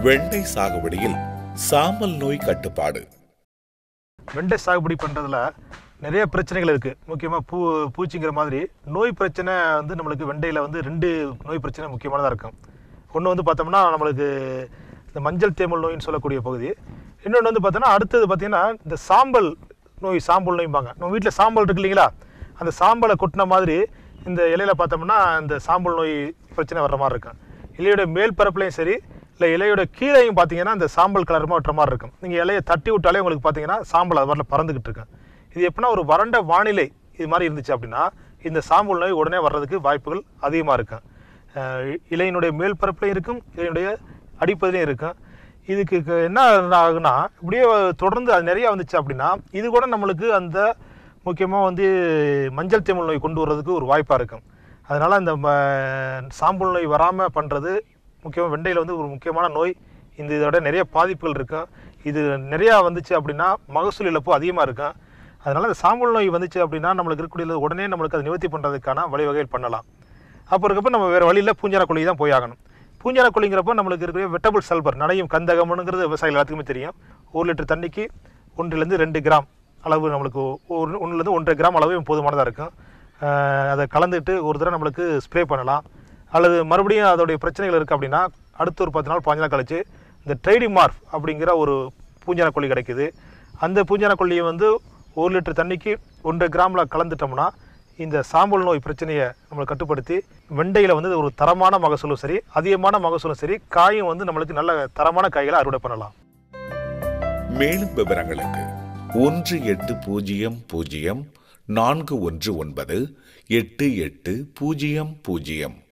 வெண்டை சாகுபடியில் சாமல் நோய் கட்டுப்பாடு வெண்டை சாகுபடி பண்ணுறதுல நிறைய பிரச்சனைகள் இருக்குது முக்கியமாக பூ பூச்சிங்கிற மாதிரி நோய் பிரச்சனை வந்து நம்மளுக்கு வெண்டையில் வந்து ரெண்டு நோய் பிரச்சனை முக்கியமானதாக இருக்கும் ஒன்று வந்து பார்த்தோம்னா நம்மளுக்கு இந்த மஞ்சள் தேமல் நோயின்னு சொல்லக்கூடிய பகுதி இன்னொன்று வந்து பார்த்தோன்னா அடுத்தது பார்த்தீங்கன்னா இந்த சாம்பல் நோய் சாம்பல் நோய்பாங்க நம்ம வீட்டில் சாம்பல் இருக்கு இல்லைங்களா அந்த சாம்பலை கொட்டின மாதிரி இந்த இலையில பார்த்தோம்னா இந்த சாம்பல் நோய் பிரச்சனை வர்ற மாதிரி இருக்கும் இலையோட மேல் பரப்புலையும் சரி இல்லை இலையோட கீழையும் பார்த்தீங்கன்னா இந்த சாம்பல் கலரமாக விட்டுற மாதிரி இருக்கும் நீங்கள் இலையை தட்டி விட்டாலே உங்களுக்கு பார்த்தீங்கன்னா சாம்பல் அது மாதிரில பறந்துக்கிட்டு இருக்கும் இது எப்படின்னா ஒரு வறண்ட வானிலை இது மாதிரி இருந்துச்சு அப்படின்னா இந்த சாம்பல் நோய் உடனே வர்றதுக்கு வாய்ப்புகள் அதிகமாக இருக்கும் அஹ் இலையினுடைய மேல் பரப்புலையும் இருக்கும் இலையினுடைய அடிப்பகுதியிலையும் இருக்கும் இதுக்கு க- என்ன ஆகுனா இப்படியே தொடர்ந்து அது நிறையா வந்துச்சு அப்படின்னா இது கூட நம்மளுக்கு அந்த முக்கியமாக வந்து மஞ்சள் தேமல் நோய் கொண்டு வர்றதுக்கு ஒரு வாய்ப்பாக இருக்கும் அதனால் அந்த ம- சாம்பல் நோய் வராமல் பண்ணுறது முக்கியமாக வெண்டையில் வந்து ஒரு முக்கியமான நோய் இந்த இதோட நிறைய பாதிப்புகள் இருக்கும் இது நிறையா வந்துச்சு அப்படின்னா மகசூல் இழப்பு அதிகமாக இருக்கும் அதனால் இந்த சாம்பல் நோய் வந்துச்சு அப்படின்னா நம்மளுக்கு இருக்கக்கூடிய உடனே நம்மளுக்கு அதை நிவர்த்தி பண்ணுறதுக்கான வழிவகைகள் பண்ணலாம் அப்போ இருக்கப்போ நம்ம வேறு வழியில் பூஞ்சான கொல்லி தான் போய் ஆகணும் பூஞ்சான கொல்லிங்கிறப்போ நம்மளுக்கு இருக்கிற வெட்டபிள் சல்பர் நனையும் கந்தகம்னுங்கிறது விவசாயிகள் எல்லாத்துக்குமே தெரியும் ஒரு லிட்டர் தண்ணிக்கு ஒன்றிலேருந்து ரெண்டு கிராம் அளவு நம்மளுக்கு ஒரு ஒன்றுலேருந்து ஒன்றரை கிராம் அளவு போதுமானதாக இருக்கும் அஹ் அதை கலந்துட்டு ஒரு தடவை நம்மளுக்கு ஸ்ப்ரே பண்ணலாம் அல்லது மறுபடியும் அதோடைய பிரச்சனைகள் இருக்குது அப்படின்னா அடுத்த ஒரு பத்து நாள் பாஞ்சு நாள் கழிச்சு இந்த ட்ரைடி மார்ஃப் அப்படிங்கிற ஒரு பூஞ்சான கொல்லி கிடைக்குது அந்த பூஞ்சான கொல்லியை வந்து ஒரு லிட்டர் தண்ணிக்கு ஒன்றரை கிராமில் கலந்துட்டோம்னா இந்த சாம்பல் நோய் பிரச்சனையை நம்மளை கட்டுப்படுத்தி வெண்டையில் வந்து ஒரு தரமான மகசூலும் சரி அதிகமான மகசூலும் சரி காயும் வந்து நம்மளுக்கு நல்ல தரமான காய்களை அறுவடை பண்ணலாம் மேலும் விவரங்களுக்கு ஒன்று எட்டு பூஜ்ஜியம் பூஜ்ஜியம் நான்கு ஒன்று ஒன்பது எட்டு எட்டு பூஜ்ஜியம் பூஜ்ஜியம்